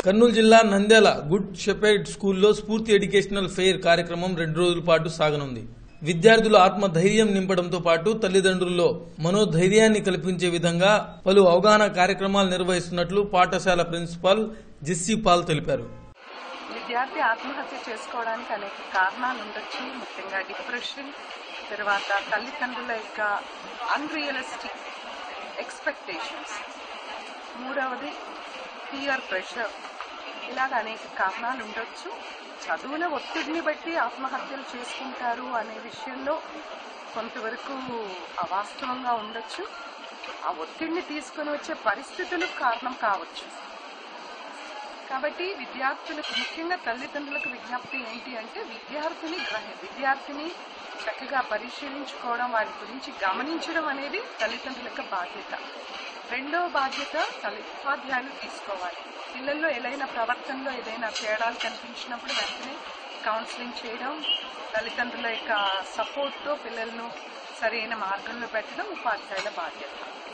కర్నూలు జిల్లా Nandyal good shepherd స్కూల్లో స్ఫూర్తి ఎడ్యుకేషనల్ ఫెయిర్ కార్యక్రమం రెండు రోజుల పాటు సాగనుంది విద్యార్థులు ఆత్మధైర్యం నింపడంతో పాటు తల్లిదండ్రుల్లో మనోధైర్యాన్ని కల్పించే విధంగా పలు అవగాహన కార్యక్రమాలు నిర్వహిస్తున్నట్లు పాఠశాల ప్రిన్సిపాల్ జెస్సీ పాల్ తెలిపారు విద్యార్థి ఆత్మహత్య చేసుకోవడానికి అనేక కారణాలు ఉండొచ్చు ముఖ్యంగా డిప్రెషన్ తర్వాత తల్లిదండ్రుల యొక్క అన్రియలిస్టిక్ ఎక్స్పెక్టేషన్స్ మూడవది ఫియర్ ప్రెషర్ ఇలాగ అనేక కారణాలు ఉండొచ్చు చదువుల ఒత్తిడిని బట్టి ఆత్మహత్యలు చేసుకుంటారు అనే విషయంలో కొంతవరకు అవాస్తవంగా ఉండొచ్చు ఆ ఒత్తిడిని తీసుకొని వచ్చే పరిస్థితులు కారణం కావచ్చు కాబట్టి విద్యార్థులకు ముఖ్యంగా తల్లిదండ్రులకు విజ్ఞప్తి ఏంటి అంటే విద్యార్థిని గ్రహ- విద్యార్థిని చక్కగా పరిశీలించుకోవడం వారి గురించి గమనించడం అనేది తల్లిదండ్రుల యొక్క బాధ్యత రెండో బాధ్యత తల్లి ఉపాధ్యాయులు తీసుకోవాలి పిల్లల్లో ఏదైనా ప్రవర్తనలో ఏదైనా తేడాలు కనిపించినప్పుడు వెంటనే కౌన్సిలింగ్ చేయడం తల్లిదండ్రుల యొక్క సపోర్ట్తో పిల్లలను సరైన మార్గంలో పెట్టడం ఉపాధ్యాయుల బాధ్యత